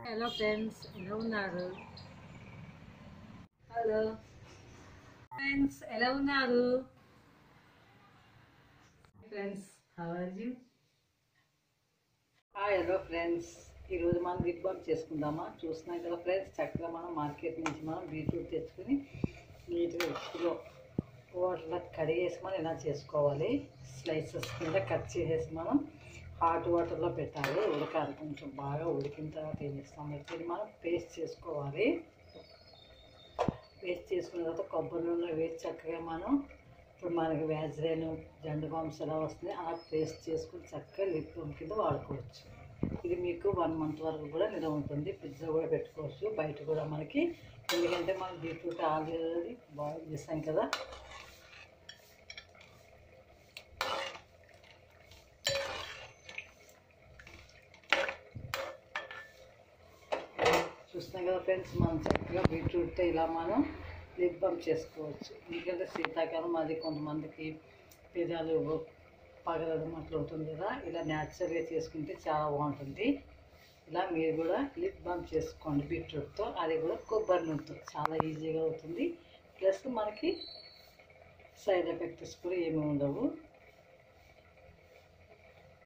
hello friends ఎలా ఉన్నారు hello friends ఎలా ఉన్నారు friends how are you hi hello friends ఈరోజు మనం లిప్ బామ్ చేసుకుందామా చూస్తున్నాం కదా ఫ్రెండ్స్ చక్కగా మనం మార్కెట్ నుంచి మనం బీట్రూట్ తెచ్చుకొని నీట్గా ఉప్పులో వాటర్లో కడిగేసి మనం ఇలా చేసుకోవాలి స్లైసెస్ కింద కట్ చేసేసి మనం హాట్ వాటర్లో పెట్టాలి ఉడకాలి కొంచెం బాగా ఉడికిన తర్వాత ఏం చేస్తాం అయితే మనం పేస్ట్ చేసుకోవాలి పేస్ట్ చేసుకున్న తర్వాత కొబ్బరి నూనెలో వేసి చక్కగా మనం ఇప్పుడు మనకి వ్యాజ్లైన్ జండు బాంబ్స్ ఎలా వస్తుంది అలా పేస్ట్ చేసుకుని చక్కగా లిప్ బామ్ కింద వాడుకోవచ్చు ఇది మీకు వన్ మంత్ వరకు కూడా నిలవ ఉంటుంది ఫ్రిడ్జ్లో కూడా పెట్టుకోవచ్చు బయట కూడా మనకి ఎందుకంటే మనం బీట్రూట్ ఆల్రెడీ బాయిల్ చేస్తాం కదా చూస్తున్నాం కదా ఫ్రెండ్స్ మనం చక్కగా బీట్రూట్తో ఇలా మనం లిప్ బామ్ చేసుకోవచ్చు ఎందుకంటే శీతాకాలం అది కొంతమందికి పెదాలు పగలడం అట్లా ఉంటుంది కదా ఇలా న్యాచురల్గా చేసుకుంటే చాలా బాగుంటుంది ఇలా మీరు కూడా లిప్ బామ్ చేసుకోండి బీట్రూట్తో అది కూడా కొబ్బరి నూనెతో చాలా ఈజీగా అవుతుంది ప్లస్ మనకి సైడ్ ఎఫెక్ట్స్ కూడా ఏమి ఉండవు